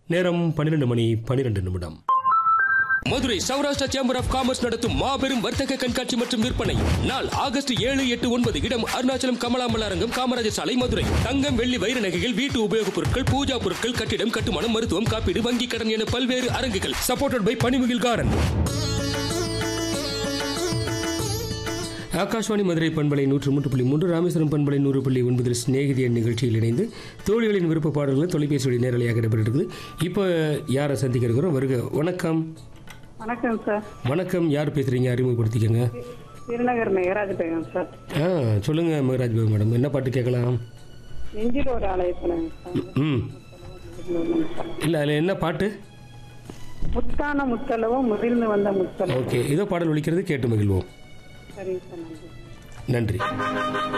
நேரம் பன்னிரெண்டு மணி பன்னிரெண்டு நிமிடம் Madurai Saurashtra chamber of commerce நடத்தும் மாபெரும் வர்த்தக கண்காட்சி மற்றும் விற்பனை நாள் ஆகஸ்ட் ஏழு எட்டு ஒன்பது இடம் அருணாச்சலம் கமலாமல் அரங்கம் காமராஜர் சாலை மதுரை தங்கம் வெள்ளி வைர நகைகள் வீட்டு உபயோகப் பொருட்கள் பூஜா பொருட்கள் கட்டிடம் கட்டுமானம் மருத்துவம் காப்பீடு வங்கி கடன் என பல்வேறு அரங்குகள் supported by Panimugil garden Akashvani Madurai பண்பலை நூற்று மூன்று புள்ளி மூன்று ராமேஸ்வரம் பண்பலை நூறு புள்ளி ஒன்பதில் சிநேகிதியன் நிகழ்ச்சியில் இணைந்து தோழிகளின் விருப்ப பாடல்கள் தொலைபேசி வழி நேரலையாக இடம்பெற்றிருக்குது இப்போ யாரை சந்திக்க இருக்கிறோம் வருக வணக்கம் வணக்கம் சார் வணக்கம் யார் பேசுறீங்க அறிமுகப்படுத்திக்கங்க திருநகர் மேகராஜ் பேகம் சார் ஆ சொல்லுங்க மகராஜ் பாபு மேடம் என்ன பாட்டு கேட்கலாம் நெஞ்சில் ஒரு ஆலயத்தில் சார் ம் இல்லை அதில் என்ன பாட்டு முத்தான முத்தளவும் முதிர்ந்து வந்த முத்தளவும் ஓகே இதோ பாடல் ஒலிக்கிறது கேட்டு மகிழ்வோம் சரிங்க சார் நன்றி நன்றி